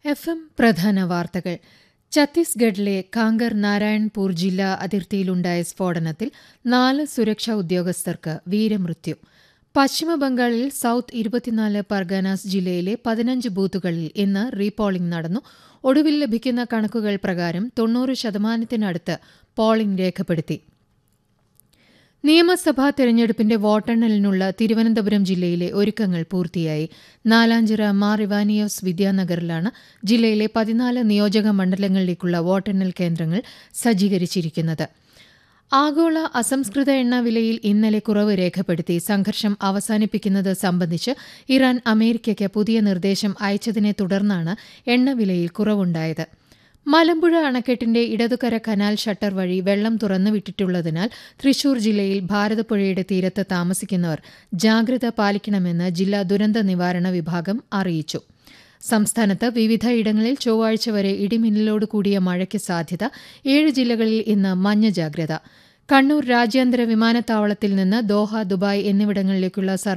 F M പ്രധാന വാർത്തകൾ ഛത്തീസ്ഗഡിലെ കാങ്കർ നാരായൺപൂർ ജില്ലാ അതിർത്തിയിലുണ്ടായ സ്ഫോടനത്തിൽ നാല് സുരക്ഷാ ഉദ്യോഗസ്ഥർക്ക് വീരമൃത്യു പശ്ചിമബംഗാളിൽ സൌത്ത് ഇരുപത്തിനാല് പർഗാനാസ് ജില്ലയിലെ പതിനഞ്ച് ബൂത്തുകളിൽ ഇന്ന് റീപോളിംഗ് നടന്നു ഒടുവിൽ ലഭിക്കുന്ന കണക്കുകൾ പ്രകാരം തൊണ്ണൂറ് ശതമാനത്തിനടുത്ത് പോളിംഗ് രേഖപ്പെടുത്തി നിയമസഭാ തെരഞ്ഞെടുപ്പിന്റെ വോട്ടെണ്ണലിനുള്ള തിരുവനന്തപുരം ജില്ലയിലെ ഒരുക്കങ്ങൾ പൂർത്തിയായി നാലാഞ്ചിറ മാർ ഇവാനിയോസ് വിദ്യാനഗറിലാണ് ജില്ലയിലെ പതിനാല് നിയോജക മണ്ഡലങ്ങളിലേക്കുള്ള വോട്ടെണ്ണൽ കേന്ദ്രങ്ങൾ സജ്ജീകരിച്ചിരിക്കുന്നത് ആഗോള അസംസ്കൃത എണ്ണ വിലയിൽ ഇന്നലെ കുറവ് രേഖപ്പെടുത്തി സംഘർഷം അവസാനിപ്പിക്കുന്നത് സംബന്ധിച്ച് ഇറാൻ അമേരിക്കയ്ക്ക് പുതിയ നിർദ്ദേശം അയച്ചതിനെ തുടർന്നാണ് എണ്ണവിലയിൽ കുറവുണ്ടായത് മലമ്പുഴ അണക്കെട്ടിന്റെ ഇടതുകര കനാൽ ഷട്ടർ വഴി വെള്ളം തുറന്നുവിട്ടിട്ടുള്ളതിനാൽ തൃശൂർ ജില്ലയിൽ ഭാരതപ്പുഴയുടെ തീരത്ത് താമസിക്കുന്നവർ ജാഗ്രത പാലിക്കണമെന്ന് ജില്ലാ ദുരന്ത നിവാരണ വിഭാഗം അറിയിച്ചു സംസ്ഥാനത്ത് വിവിധ ഇടങ്ങളിൽ ചൊവ്വാഴ്ച വരെ ഇടിമിന്നലോട് കൂടിയ മഴയ്ക്ക് സാധ്യത ഏഴ് ജില്ലകളിൽ ഇന്ന് മഞ്ഞ ജാഗ്രത കണ്ണൂർ രാജ്യാന്തര വിമാനത്താവളത്തിൽ നിന്ന് ദോഹ ദുബായ് എന്നിവിടങ്ങളിലേക്കുള്ള